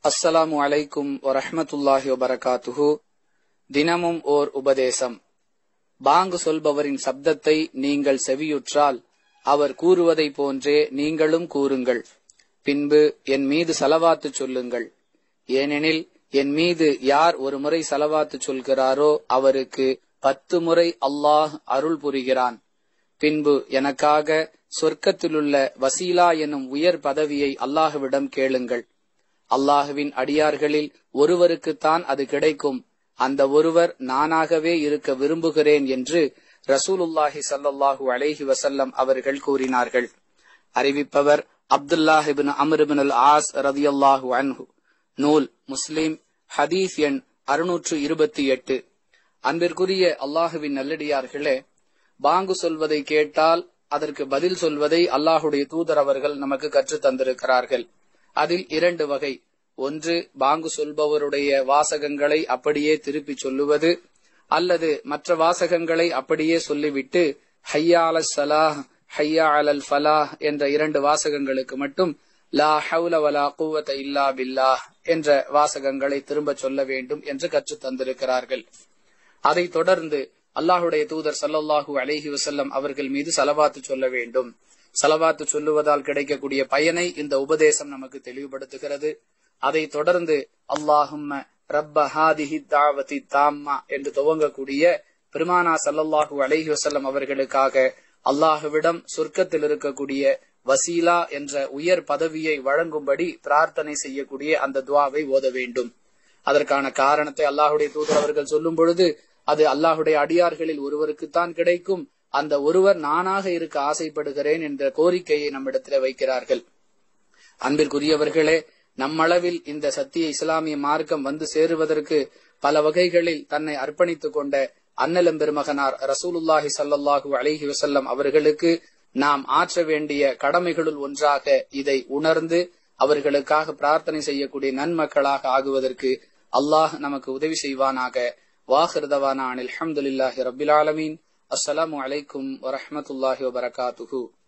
அஸ்ஸலாமு அலைக்கும் வரஹ்மத்துல்லாஹி வபரகாத்துஹு தினமும் ஓர் உபதேசம் பாங்கு சொல்பவரின் சப்தத்தை நீங்கள் செவியுற்றால் அவர் கூறுவதை போன்றே நீங்களும் கூறுங்கள் பின்பு என் மீது சலவாத்து சொல்லுங்கள் ஏனெனில் என் மீது யார் ஒரு முறை சலவாத்து சொல்கிறாரோ அவருக்கு பத்து முறை அல்லாஹ் அருள் புரிகிறான் பின்பு எனக்காக சொர்க்கத்திலுள்ள வசீலா எனும் உயர் பதவியை அல்லாஹுவிடம் கேளுங்கள் அல்லாஹுவின் அடியார்களில் ஒருவருக்குத்தான் அது கிடைக்கும் அந்த ஒருவர் நானாகவே இருக்க விரும்புகிறேன் என்று ரசூலுல்லாஹி சல்லாஹூ அலைஹி வசல்லம் அவர்கள் கூறினார்கள் அறிவிப்பவர் அப்துல்லாஹிபின் அமருபின் அல் ஆஸ் ரதியல்லாஹு அன்ஹு நூல் முஸ்லிம் ஹதீஸ் எண் அறுநூற்று இருபத்தி எட்டு அன்பிற்குரிய அல்லாஹுவின் நல்லடியார்களே பாங்கு சொல்வதை கேட்டால் அதற்கு பதில் சொல்வதை அல்லாஹுடைய தூதர் அவர்கள் நமக்கு கற்றுத் தந்திருக்கிறார்கள் அதில் இரண்டு வகை ஒன்று பாங்கு சொல்பவருடைய வாசகங்களை அப்படியே திருப்பி சொல்லுவது அல்லது மற்ற வாசகங்களை அப்படியே சொல்லிவிட்டு ஹையா அல சலாஹ் ஹையா அலல் ஃபலாஹ் என்ற இரண்டு வாசகங்களுக்கு மட்டும் லா ஹவுல வலா கூவத்த இல்லா பில்லாஹ் என்ற வாசகங்களை திரும்ப சொல்ல வேண்டும் என்று கற்றுத் தந்திருக்கிறார்கள் அதைத் தொடர்ந்து அல்லாஹுடைய தூதர் சல்லல்லாஹூ அலைஹி வசல்லம் அவர்கள் மீது சலவாத்து சொல்ல வேண்டும் சலவாத்து சொல்லுவதால் கிடைக்கக்கூடிய பயனை இந்த உபதேசம் நமக்கு தெளிவுபடுத்துகிறது அதை தொடர்ந்து அல்லாஹும்ம ரப்ப ஹாதிஹி தாவதி தாம்மா என்று துவங்கக்கூடிய பெருமானா சல்லல்லாஹூ அலைஹி வசல்லம் அவர்களுக்காக அல்லாஹுவிடம் சொர்க்கத்தில் இருக்கக்கூடிய வசீலா என்ற உயர் பதவியை வழங்கும்படி பிரார்த்தனை செய்யக்கூடிய அந்த துவாவை ஓத வேண்டும் அதற்கான காரணத்தை அல்லாஹுடைய தூதர் அவர்கள் சொல்லும் பொழுது அது அல்லாஹுடைய அடியார்களில் ஒருவருக்குத்தான் கிடைக்கும் அந்த ஒருவர் நானாக இருக்க ஆசைப்படுகிறேன் என்ற கோரிக்கையை நம்மிடத்தில் வைக்கிறார்கள் அன்பிற்குரியவர்களே நம்மளவில் இந்த சத்திய இஸ்லாமிய மார்க்கம் வந்து சேருவதற்கு பல வகைகளில் தன்னை அர்ப்பணித்துக் கொண்ட அன்னலம் பெருமகனார் ரசூலுல்லாஹி சல்லாஹூ அலிஹி வசல்லம் அவர்களுக்கு நாம் ஆற்ற வேண்டிய கடமைகளுள் ஒன்றாக இதை உணர்ந்து அவர்களுக்காக பிரார்த்தனை செய்யக்கூடிய நன்மக்களாக ஆகுவதற்கு அல்லாஹ் நமக்கு உதவி செய்வானாக வாஹிருதவானா அனில் அஹமதுல்லாஹி ரபில் ஆலமீன் அஸ்ஸலாமு அலைக்கும் வரஹமத்துல்லாஹி வபரகாத்துஹூ